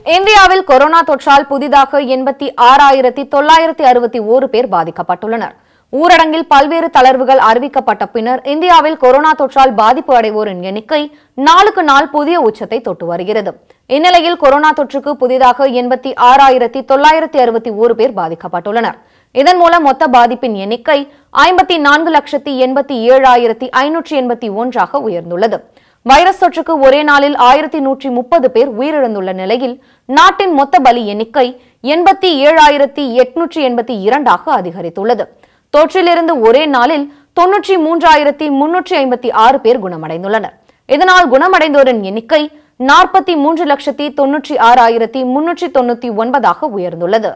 இந்தியாவில் கொரோனா தொற்றால் புதிதாக எண்பத்தி ஆறாயிரத்தி தொள்ளாயிரத்தி அறுபத்தி ஓரு பேர் பாதிக்கப்பட்டுள்ளனர் ஊரடங்கில் பல்வேறு தளர்வுகள் அறிவிக்கப்பட்ட பின்னர் இந்தியாவில் கொரோனா தொற்றால் பாதிப்பு அடைவோரின் எண்ணிக்கை நாளுக்கு நாள் புதிய உச்சத்தை தொட்டு வருகிறது இந்நிலையில் கொரோனா தொற்றுக்கு புதிதாக எண்பத்தி ஆறாயிரத்தி தொள்ளாயிரத்தி அறுபத்தி ஓரு பேர் பாதிக்கப்பட்டுள்ளனர் இதன் மூலம் மொத்த பாதிப்பின் எண்ணிக்கை ஐம்பத்தி நான்கு லட்சத்தி எண்பத்தி ஏழாயிரத்தி ஐநூற்றி எண்பத்தி ஒன்றாக உயர்ந்துள்ளது வைரஸ் தொற்றுக்கு ஒரே நாளில் ஆயிரத்தி நூற்றி முப்பது பேர் உயிரிழந்துள்ள நிலையில் நாட்டின் மொத்த பலி எண்ணிக்கை எண்பத்தி ஏழாயிரத்தி எட்நூற்றி எண்பத்தி இரண்டாக அதிகரித்துள்ளது தொற்றிலிருந்து ஒரே நாளில் தொன்னூற்றி மூன்றாயிரத்தி முன்னூற்றி ஐம்பத்தி ஆறு பேர் குணமடைந்துள்ளனர் இதனால் குணமடைந்தோரின் எண்ணிக்கை நாற்பத்தி மூன்று லட்சத்தி தொன்னூற்றி ஆறாயிரத்தி முன்னூற்றி தொண்ணூத்தி ஒன்பதாக உயர்ந்துள்ளது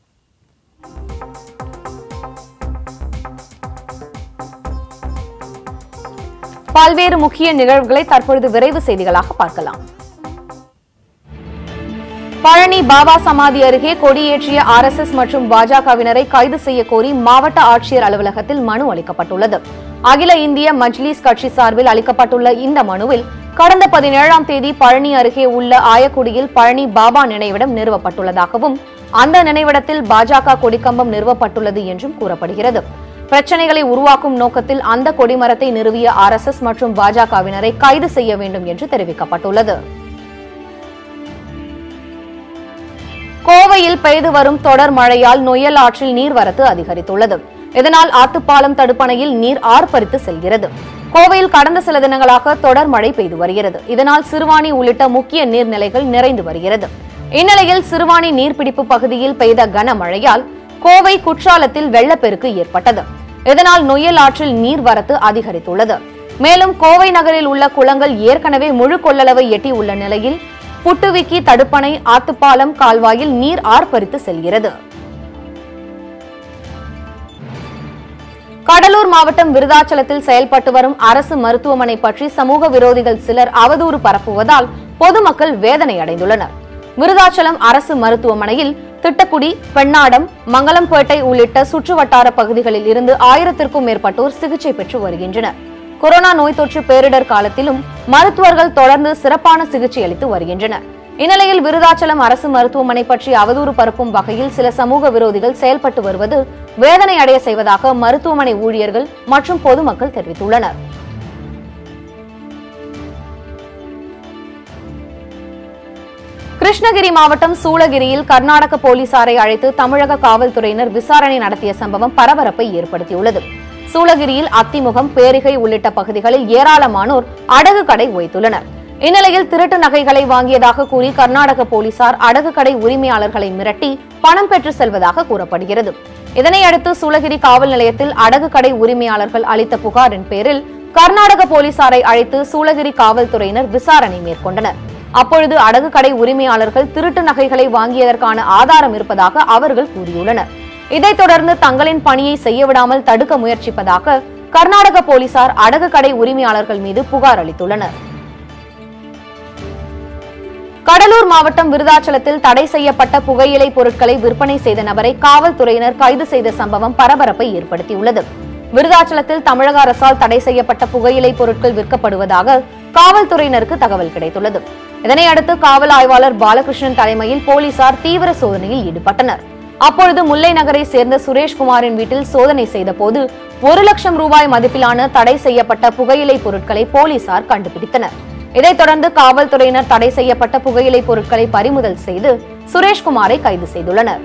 பல்வேறு முக்கிய நிகழ்வுகளை தற்பொழுது விரைவு செய்திகளாக பார்க்கலாம் பழனி பாபா சமாதி அருகே கொடியேற்றிய ஆர்எஸ்எஸ் மற்றும் பாஜகவினரை கைது செய்ய கோரி மாவட்ட ஆட்சியர் அலுவலகத்தில் மனு அளிக்கப்பட்டுள்ளது அகில இந்திய மஜ்லிஸ் கட்சி சார்பில் அளிக்கப்பட்டுள்ள இந்த மனுவில் கடந்த பதினேழாம் தேதி பழனி அருகே உள்ள ஆயக்குடியில் பழனி பாபா நினைவிடம் நிறுவப்பட்டுள்ளதாகவும் அந்த நினைவிடத்தில் பாஜக கொடிக்கம்பம் நிறுவப்பட்டுள்ளது என்றும் கூறப்படுகிறது பிரச்சனைகளை உருவாக்கும் நோக்கத்தில் அந்த கொடிமரத்தை நிறுவிய ஆர்எஸ்எஸ் மற்றும் பாஜகவினரை கைது செய்ய வேண்டும் என்று தெரிவிக்கப்பட்டுள்ளது கோவையில் பெய்து வரும் தொடர் மழையால் நொய்யல் ஆற்றில் நீர்வரத்து அதிகரித்துள்ளது இதனால் ஆத்துப்பாலம் தடுப்பணையில் நீர் ஆர்ப்பரித்து செல்கிறது கோவையில் கடந்த சில தினங்களாக தொடர் மழை பெய்து வருகிறது இதனால் சிறுவாணி உள்ளிட்ட முக்கிய நீர்நிலைகள் நிறைந்து வருகிறது இந்நிலையில் சிறுவாணி நீர்பிடிப்பு பகுதியில் பெய்த கனமழையால் கோவை குற்றாலத்தில் வெள்ளப்பெருக்கு ஏற்பட்டது இதனால் நொய்யல் ஆற்றில் நீர்வரத்து அதிகரித்துள்ளது மேலும் கோவை நகரில் உள்ள குளங்கள் ஏற்கனவே முழு கொள்ளளவை எட்டியுள்ள நிலையில் புட்டுவிக்கி தடுப்பணை ஆத்துப்பாலம் கால்வாயில் நீர் ஆர்ப்பரித்து செல்கிறது கடலூர் மாவட்டம் விருதாச்சலத்தில் செயல்பட்டு வரும் அரசு மருத்துவமனை பற்றி சமூக விரோதிகள் சிலர் அவதூறு பரப்புவதால் பொதுமக்கள் வேதனை அடைந்துள்ளனர் விருதாச்சலம் அரசு மருத்துவமனையில் திட்டக்குடி பெண்ணாடம் மங்களம்பேட்டை உள்ளிட்ட சுற்றுவட்டார பகுதிகளில் இருந்து ஆயிரத்திற்கும் மேற்பட்டோர் சிகிச்சை பெற்று வருகின்றனர் கொரோனா நோய் தொற்று பேரிடர் காலத்திலும் மருத்துவர்கள் தொடர்ந்து சிறப்பான சிகிச்சை அளித்து வருகின்றனர் இந்நிலையில் விருதாச்சலம் அரசு மருத்துவமனை பற்றி அவதூறு பரப்பும் வகையில் சில சமூக விரோதிகள் செயல்பட்டு வருவது வேதனை அடைய செய்வதாக மருத்துவமனை ஊழியர்கள் மற்றும் பொதுமக்கள் தெரிவித்துள்ளனர் கிருஷ்ணகிரி மாவட்டம் சூளகிரியில் கர்நாடக போலீசாரை அழைத்து தமிழக காவல்துறையினர் விசாரணை நடத்திய சம்பவம் பரபரப்பை ஏற்படுத்தியுள்ளது சூளகிரியில் அத்திமுகம் பேரிகை உள்ளிட்ட பகுதிகளில் ஏராளமானோர் அடகு கடை வைத்துள்ளனர் இந்நிலையில் திருட்டு நகைகளை வாங்கியதாக கூறி கர்நாடக போலீசார் அடகு கடை உரிமையாளர்களை மிரட்டி பணம் பெற்று செல்வதாக கூறப்படுகிறது இதனையடுத்து சூளகிரி காவல் நிலையத்தில் அடகு கடை உரிமையாளர்கள் அளித்த புகாரின் பேரில் கர்நாடக போலீசாரை அழைத்து சூளகிரி காவல்துறையினர் விசாரணை மேற்கொண்டனர் அப்பொழுது அடகு கடை உரிமையாளர்கள் திருட்டு நகைகளை வாங்கியதற்கான ஆதாரம் இருப்பதாக அவர்கள் கூறியுள்ளனர் இதைத் தொடர்ந்து தங்களின் பணியை செய்யவிடாமல் தடுக்க முயற்சிப்பதாக கர்நாடக போலீசார் அடகு கடை உரிமையாளர்கள் மீது புகார் அளித்துள்ளனர் கடலூர் மாவட்டம் விருதாச்சலத்தில் தடை செய்யப்பட்ட புகையிலை பொருட்களை விற்பனை செய்த நபரை காவல்துறையினர் கைது செய்த சம்பவம் பரபரப்பை ஏற்படுத்தியுள்ளது விருதாச்சலத்தில் தமிழக அரசால் தடை செய்யப்பட்ட புகையிலை பொருட்கள் விற்கப்படுவதாக காவல்துறையினருக்கு தகவல் கிடைத்துள்ளது இதனையடுத்து காவல் ஆய்வாளர் பாலகிருஷ்ணன் தலைமையில் போலீசார் தீவிர சோதனையில் ஈடுபட்டனர் அப்பொழுது முல்லை நகரை சேர்ந்த சுரேஷ்குமாரின் வீட்டில் சோதனை செய்தபோது ஒரு லட்சம் ரூபாய் மதிப்பிலான தடை செய்யப்பட்ட புகையிலை பொருட்களை போலீசார் கண்டுபிடித்தனர் இதைத் தொடர்ந்து காவல்துறையினர் தடை செய்யப்பட்ட புகையிலை பொருட்களை பறிமுதல் செய்து சுரேஷ்குமாரை கைது செய்துள்ளனர்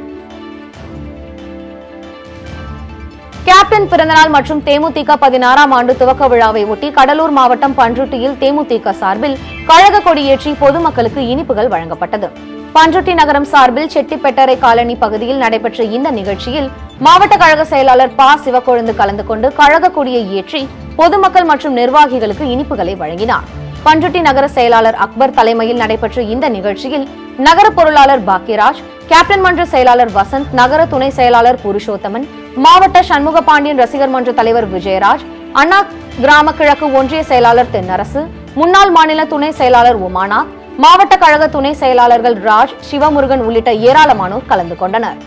கேப்டன் பிறந்தநாள் மற்றும் தேமுதிக பதினாறாம் ஆண்டு துவக்க விழாவை ஒட்டி கடலூர் மாவட்டம் பன்ருட்டியில் தேமுதிக சார்பில் கழக கொடியேற்றி பொதுமக்களுக்கு இனிப்புகள் வழங்கப்பட்டது பன்ருட்டி நகரம் சார்பில் செட்டிப்பெட்டரை காலனி பகுதியில் நடைபெற்ற இந்த நிகழ்ச்சியில் மாவட்ட கழக செயலாளர் ப சிவக்கொழுந்து கலந்து கொண்டு கழக கொடியை ஏற்றி பொதுமக்கள் மற்றும் நிர்வாகிகளுக்கு இனிப்புகளை வழங்கினார் பன்ருட்டி நகர செயலாளர் அக்பர் தலைமையில் நடைபெற்ற இந்த நிகழ்ச்சியில் நகர பொருளாளர் பாக்கியராஜ் கேப்டன் மன்ற செயலாளர் வசந்த் நகர துணை செயலாளர் புருஷோத்தமன் மாவட்ட சண்முக பாண்டியன் ரசிகர் மன்ற தலைவர் விஜயராஜ் அண்ணா கிராம கிழக்கு ஒன்றிய செயலாளர் தென்னரசு முன்னாள் மாநில துணை செயலாளர் உமாநாத் மாவட்ட கழக துணை செயலாளர்கள் ராஜ் சிவமுருகன் உள்ளிட்ட ஏராளமானோர் கலந்து கொண்டனர்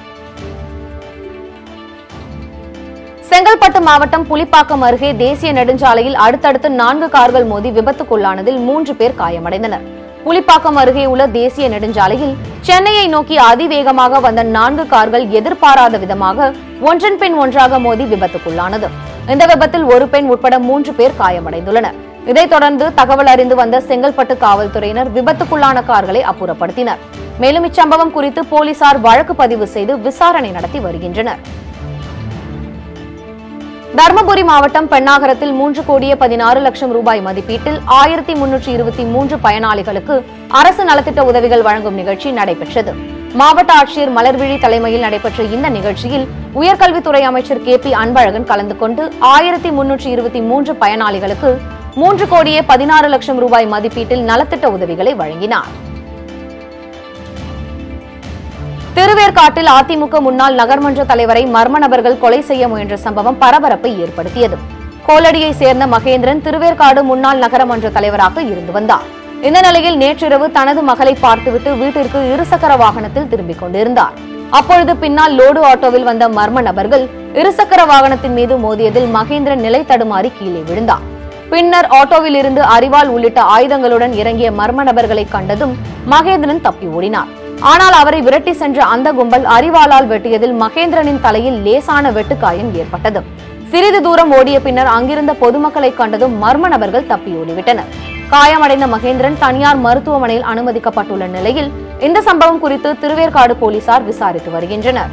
செங்கல்பட்டு மாவட்டம் புலிப்பாக்கம் அருகே தேசிய நெடுஞ்சாலையில் அடுத்தடுத்து நான்கு கார்கள் மோதி விபத்துக்குள்ளானதில் மூன்று பேர் காயமடைந்தனர் புலிப்பாக்கம் அருகே உள்ள தேசிய நெடுஞ்சாலையில் சென்னையை நோக்கி அதிவேகமாக வந்த நான்கு கார்கள் எதிர்பாராத விதமாக ஒன்றன் பின் ஒன்றாக மோதி விபத்துக்குள்ளானது இந்த விபத்தில் ஒரு பெண் உட்பட மூன்று பேர் காயமடைந்துள்ளனர் இதைத் தொடர்ந்து தகவல் அறிந்து வந்த செங்கல்பட்டு காவல்துறையினர் விபத்துக்குள்ளான கார்களை அப்புறப்படுத்தினர் மேலும் இச்சம்பவம் குறித்து போலீசார் வழக்கு பதிவு செய்து விசாரணை நடத்தி வருகின்றனர் தருமபுரி மாவட்டம் பெண்ணாகரத்தில் மூன்று கோடியே பதினாறு லட்சம் ரூபாய் மதிப்பீட்டில் ஆயிரத்தி முன்னூற்றி இருபத்தி மூன்று பயனாளிகளுக்கு அரசு நலத்திட்ட உதவிகள் வழங்கும் நிகழ்ச்சி நடைபெற்றது மாவட்ட ஆட்சியர் மலர்விழி தலைமையில் நடைபெற்ற இந்த நிகழ்ச்சியில் உயர்கல்வித்துறை அமைச்சர் கே பி அன்பழகன் கலந்து கொண்டு ஆயிரத்தி முன்னூற்றி இருபத்தி மூன்று பயனாளிகளுக்கு மூன்று கோடியே பதினாறு லட்சம் ரூபாய் மதிப்பீட்டில் நலத்திட்ட உதவிகளை வழங்கினார் திருவேற்காட்டில் அதிமுக முன்னாள் நகர்மன்ற தலைவரை மர்ம நபர்கள் கொலை செய்ய முயன்ற சம்பவம் பரபரப்பை ஏற்படுத்தியது கோலடியை சேர்ந்த மகேந்திரன் திருவேற்காடு முன்னாள் நகரமன்ற தலைவராக இருந்து வந்தார் இந்த நிலையில் நேற்றிரவு தனது மகளை பார்த்துவிட்டு வீட்டிற்கு இருசக்கர வாகனத்தில் திரும்பிக் கொண்டிருந்தார் அப்பொழுது பின்னால் லோடு ஆட்டோவில் வந்த மர்ம நபர்கள் இருசக்கர வாகனத்தின் மீது மோதியதில் மகேந்திரன் நிலை தடுமாறி கீழே விழுந்தார் பின்னர் ஆட்டோவில் இருந்து அரிவாள் உள்ளிட்ட ஆயுதங்களுடன் இறங்கிய மர்ம நபர்களை கண்டதும் மகேந்திரன் தப்பி ஓடினார் ஆனால் அவரை விரட்டி சென்ற அந்த கும்பல் அரிவாளால் வெட்டியதில் மகேந்திரனின் தலையில் லேசான வெட்டுக்காயம் ஏற்பட்டது சிறிது தூரம் ஓடிய பின்னர் அங்கிருந்த பொதுமக்களை கண்டதும் மர்ம நபர்கள் தப்பி ஓடிவிட்டனர் காயமடைந்த மகேந்திரன் தனியார் மருத்துவமனையில் அனுமதிக்கப்பட்டுள்ள நிலையில் இந்த சம்பவம் குறித்து திருவேற்காடு போலீசார் விசாரித்து வருகின்றனர்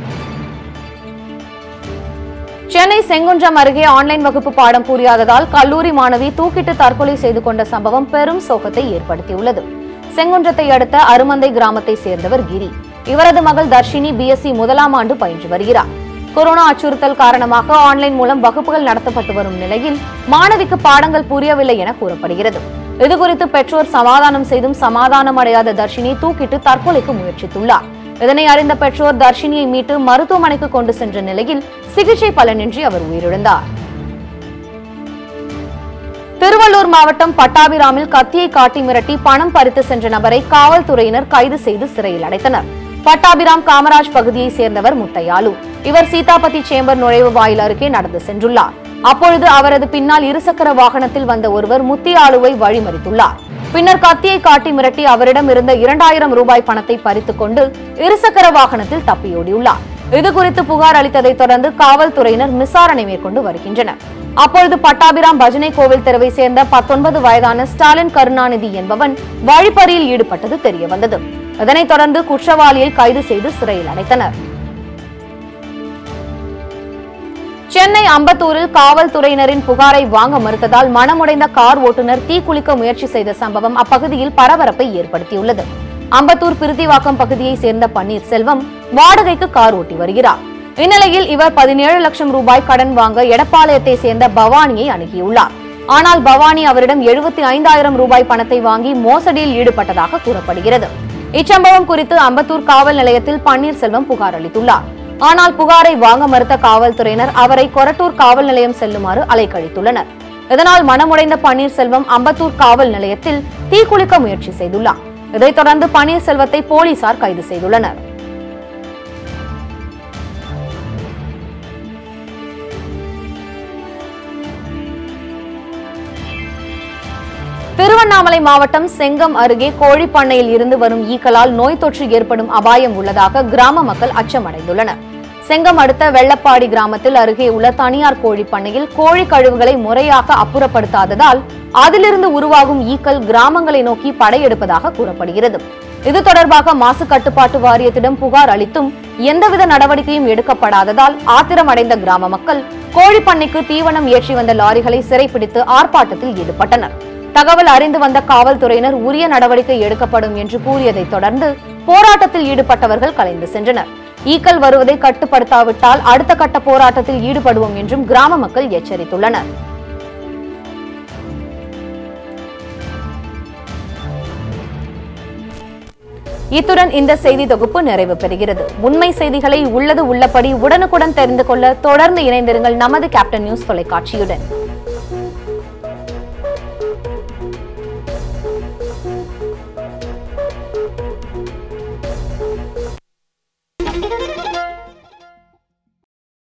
சென்னை செங்குன்றம் அருகே ஆன்லைன் வகுப்பு பாடம் புரியாததால் கல்லூரி மாணவி தூக்கிட்டு தற்கொலை செய்து கொண்ட சம்பவம் பெரும் சோகத்தை ஏற்படுத்தியுள்ளது செங்குன்றத்தை அடுத்த அருமந்தை கிராமத்தை சேர்ந்தவர் கிரி இவரது மகள் தர்ஷினி பிஎஸ்சி முதலாம் ஆண்டு பயின்று வருகிறார் கொரோனா அச்சுறுத்தல் காரணமாக ஆன்லைன் மூலம் வகுப்புகள் நடத்தப்பட்டு வரும் நிலையில் மாணவிக்கு பாடங்கள் புரியவில்லை என கூறப்படுகிறது இதுகுறித்து பெற்றோர் சமாதானம் செய்தும் சமாதானம் அடையாத தர்ஷினி தூக்கிட்டு தற்கொலைக்கு முயற்சித்துள்ளார் இதனை அறிந்த பெற்றோர் தர்ஷினியை மீட்டு மருத்துவமனைக்கு கொண்டு சென்ற நிலையில் சிகிச்சை பலனின்றி அவர் உயிரிழந்தார் திருவள்ளூர் மாவட்டம் பட்டாபிராமில் கத்தியை காட்டி மிரட்டி பணம் பறித்து சென்ற நபரை காவல்துறையினர் கைது செய்து சிறையில் அடைத்தனர் பட்டாபிராம் காமராஜ் பகுதியை சேர்ந்தவர் முத்தையாலு இவர் சீதாபதி சேம்பர் நுழைவு வாயில் அருகே நடந்து சென்றுள்ளார் அப்பொழுது அவரது பின்னால் இருசக்கர வாகனத்தில் வந்த ஒருவர் முத்தியாலுவை வழிமறித்துள்ளார் பின்னர் கத்தியை காட்டி மிரட்டி அவரிடம் இருந்த இரண்டாயிரம் ரூபாய் பணத்தை பறித்துக் கொண்டு இருசக்கர வாகனத்தில் தப்பியோடியுள்ளார் இதுகுறித்து புகார் அளித்ததைத் தொடர்ந்து காவல்துறையினர் விசாரணை மேற்கொண்டு வருகின்றனர் அப்பொழுது பட்டாபிராம் பஜனை கோவில் தெருவை சேர்ந்த பத்தொன்பது வயதான ஸ்டாலின் கருணாநிதி என்பவன் வழிப்பறியில் ஈடுபட்டது தெரியவந்தது இதனைத் தொடர்ந்து குற்றவாளியை கைது செய்து சிறையில் அடைத்தனர் சென்னை அம்பத்தூரில் காவல்துறையினரின் புகாரை வாங்க மறுத்ததால் மனமுடைந்த கார் ஓட்டுநர் தீக்குளிக்க முயற்சி செய்த சம்பவம் அப்பகுதியில் பரபரப்பை ஏற்படுத்தியுள்ளது அம்பத்தூர் பிரித்திவாக்கம் பகுதியை சேர்ந்த பன்னீர்செல்வம் வாடகைக்கு கார் ஓட்டி வருகிறார் இந்நிலையில் இவர் பதினேழு லட்சம் ரூபாய் கடன் வாங்க எடப்பாளையத்தை சேர்ந்த பவானியை அணுகியுள்ளார் ஆனால் பவானி அவரிடம் எழுபத்தி ஐந்தாயிரம் ரூபாய் பணத்தை வாங்கி மோசடியில் ஈடுபட்டதாக கூறப்படுகிறது இச்சம்பவம் குறித்து அம்பத்தூர் காவல் நிலையத்தில் பன்னீர்செல்வம் புகார் அளித்துள்ளார் ஆனால் புகாரை வாங்க மறுத்த காவல்துறையினர் அவரை கொரட்டூர் காவல் நிலையம் செல்லுமாறு அலைக்கழித்துள்ளனர் இதனால் மனமுடைந்த பன்னீர்செல்வம் அம்பத்தூர் காவல் நிலையத்தில் தீக்குளிக்க முயற்சி செய்துள்ளார் இதைத் தொடர்ந்து பன்னீர்செல்வத்தை போலீசார் கைது செய்துள்ளனர் திருவண்ணாமலை மாவட்டம் செங்கம் அருகே கோழிப்பண்ணையில் இருந்து வரும் ஈக்களால் நோய் தொற்று ஏற்படும் அபாயம் உள்ளதாக கிராம மக்கள் அச்சமடைந்துள்ளனர் செங்கம் அடுத்த வெள்ளப்பாடி கிராமத்தில் அருகே உள்ள தனியார் கோழிப்பண்ணையில் கோழி கழிவுகளை முறையாக அப்புறப்படுத்தாததால் அதிலிருந்து உருவாகும் ஈக்கள் கிராமங்களை நோக்கி படையெடுப்பதாக கூறப்படுகிறது இது தொடர்பாக மாசு கட்டுப்பாட்டு வாரியத்திடம் புகார் அளித்தும் எந்தவித நடவடிக்கையும் எடுக்கப்படாததால் ஆத்திரமடைந்த கிராம மக்கள் கோழிப்பண்ணைக்கு தீவனம் ஏற்றி வந்த லாரிகளை சிறைப்பிடித்து ஆர்ப்பாட்டத்தில் ஈடுபட்டனர் தகவல் அறிந்து வந்த காவல்துறையினர் உரிய நடவடிக்கை எடுக்கப்படும் என்று கூறியதைத் தொடர்ந்து போராட்டத்தில் ஈடுபட்டவர்கள் கலைந்து சென்றனர் ஈக்கள் வருவதை கட்டுப்படுத்தாவிட்டால் அடுத்த கட்ட போராட்டத்தில் ஈடுபடுவோம் என்றும் கிராம மக்கள் எச்சரித்துள்ளனர் இத்துடன் இந்த செய்தி தொகுப்பு நிறைவு பெறுகிறது உண்மை செய்திகளை உள்ளது உள்ளபடி உடனுக்குடன் தெரிந்து கொள்ள தொடர்ந்து இணைந்திருங்கள் நமது கேப்டன் நியூஸ் தொலைக்காட்சியுடன்